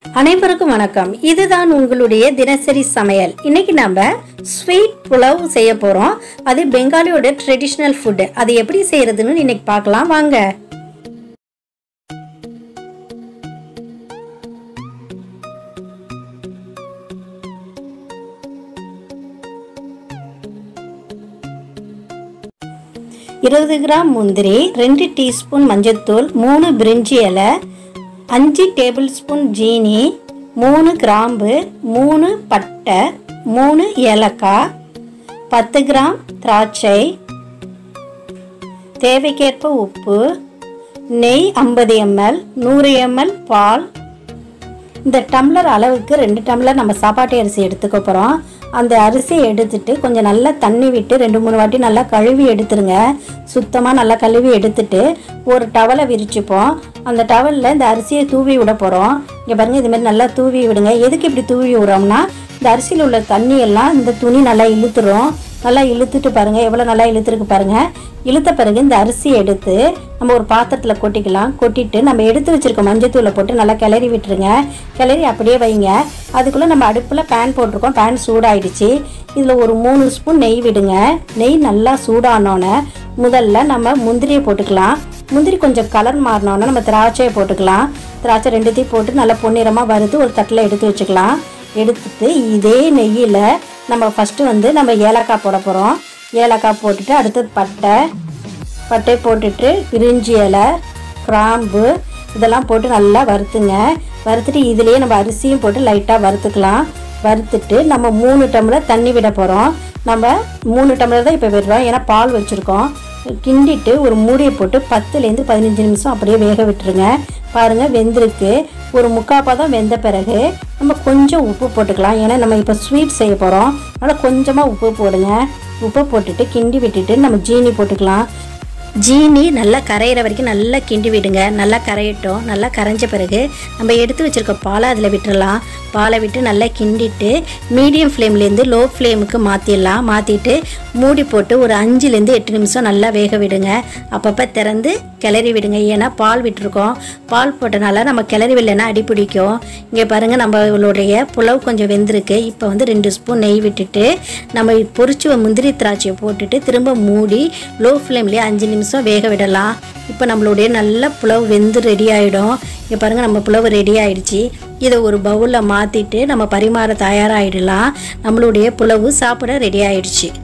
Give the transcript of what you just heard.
அனைவருக்கும் வணக்கம் இதுதான் உங்களுடைய தினசரி சமையல் இன்னைக்கு நம்ம ஸ்வீட் புலவ் செய்ய போறோம் அது பெங்காலியோட ட்ரெடிஷ்னல் ஃபுட் அது எப்படி செய்யறதுன்னு இன்னைக்கு பார்க்கலாம் வாங்க இருபது கிராம் முந்திரி ரெண்டு டீஸ்பூன் மஞ்சத்தூள் மூணு பிரிஞ்சி இலை அஞ்சு டேபிள் ஸ்பூன் ஜீனி மூணு கிராம்பு மூணு பட்டை மூணு ஏலக்காய் பத்து கிராம் திராட்சை தேவைக்கேற்ப உப்பு நெய் ஐம்பது எம்எல் நூறு எம்எல் பால் இந்த டம்ளர் அளவுக்கு ரெண்டு டம்ளர் நம்ம சாப்பாட்டு அரிசி எடுத்துக்க போகிறோம் அந்த அரிசியை எடுத்துட்டு கொஞ்சம் நல்லா தண்ணி விட்டு ரெண்டு மூணு வாட்டி நல்லா கழுவி எடுத்துருங்க சுத்தமாக நல்லா கழுவி எடுத்துட்டு ஒரு டவலை விரிச்சுப்போம் அந்த டவலில் இந்த அரிசியை தூவி விட போகிறோம் இங்கே பாருங்கள் இது மாதிரி நல்லா தூவி விடுங்க எதுக்கு இப்படி தூவி விடுறோம்னா இந்த அரிசியில் உள்ள தண்ணி எல்லாம் இந்த துணி நல்லா இழுத்துரும் நல்லா இழுத்துட்டு பாருங்க எவ்வளோ நல்லா இழுத்துருக்கு பாருங்க இழுத்த பிறகு இந்த அரிசியை எடுத்து நம்ம ஒரு பாத்திரத்தில் கொட்டிக்கலாம் கொட்டிட்டு நம்ம எடுத்து வச்சிருக்க மஞ்சத்தூளை போட்டு நல்லா கிளறி விட்டுருங்க கிளறி அப்படியே வைங்க அதுக்குள்ளே நம்ம அடுப்பில் பேன் போட்டிருக்கோம் பேன் சூடாயிடுச்சு இதில் ஒரு மூணு ஸ்பூன் நெய் விடுங்க நெய் நல்லா சூடானோன்னே முதல்ல நம்ம முந்திரியை போட்டுக்கலாம் முந்திரி கொஞ்சம் கலர் மாறினோன்னே நம்ம திராட்சையை போட்டுக்கலாம் திராட்சை ரெண்டுத்தையும் போட்டு நல்லா பொன்னிறமாக வறுத்து ஒரு தட்டில் எடுத்து வச்சுக்கலாம் எடுத்துட்டு இதே நெய்யில் நம்ம ஃபஸ்ட்டு வந்து நம்ம ஏலக்காய் போட போகிறோம் ஏலக்காய் போட்டுட்டு அடுத்தது பட்டை பட்டை போட்டுட்டு பிரிஞ்சி இலை கிராம்பு இதெல்லாம் போட்டு நல்லா வறுத்துங்க வறுத்துட்டு இதுலேயே நம்ம அரிசியும் போட்டு லைட்டாக வறுத்துக்கலாம் வறுத்துட்டு நம்ம மூணு டம்ளர் தண்ணி விட போகிறோம் நம்ம மூணு டம்ளர் தான் இப்போ விடுறோம் ஏன்னா பால் வச்சுருக்கோம் கிண்டிட்டு ஒரு மூடியை போட்டு பத்துலேருந்து பதினஞ்சு நிமிஷம் அப்படியே வேக விட்டுருங்க பாருங்கள் வெந்திருக்கு ஒரு முக்கால் பதம் வெந்த பிறகு நம்ம கொஞ்சம் உப்பு போட்டுக்கலாம் ஏன்னா நம்ம இப்போ ஸ்வீட் செய்ய போகிறோம் அதனால் கொஞ்சமாக உப்பு போடுங்க உப்பு போட்டுட்டு கிண்டி விட்டுட்டு நம்ம ஜீனி போட்டுக்கலாம் ஜீனி நல்லா கரையிற வரைக்கும் நல்லா கிண்டி விடுங்க நல்லா கரையட்டும் நல்லா கரைஞ்ச பிறகு நம்ம எடுத்து வச்சுருக்க பாலை அதில் விட்டுறலாம் பாலை விட்டு நல்லா கிண்டிட்டு மீடியம் ஃப்ளேம்லேருந்து லோ ஃப்ளேமுக்கு மாற்றிடலாம் மாற்றிட்டு மூடி போட்டு ஒரு அஞ்சுலேருந்து எட்டு நிமிஷம் நல்லா வேக விடுங்க அப்பப்போ திறந்து கிளறி விடுங்க ஏன்னா பால் விட்டுருக்கோம் பால் போட்டனால நம்ம கிளறி விடலைன்னா அடி பிடிக்கும் இங்கே பாருங்கள் நம்மளுடைய புலவு கொஞ்சம் வெந்திருக்கு இப்போ வந்து ரெண்டு ஸ்பூன் நெய் விட்டுட்டு நம்ம பொரிச்சு முந்திரி திராட்சையை போட்டுட்டு திரும்ப மூடி லோ ஃப்ளேம்லேயே அஞ்சு நிமிஷம் வேக விடலாம் இப்போ நம்மளுடைய நல்ல புலவு வெந்து ரெடி ஆகிடும் இங்கே பாருங்கள் நம்ம புலவு ரெடி ஆயிடுச்சு இதை ஒரு பவுலில் மாற்றிட்டு நம்ம பரிமாற தயாராகிடலாம் நம்மளுடைய புலவு சாப்பிட ரெடி ஆயிடுச்சு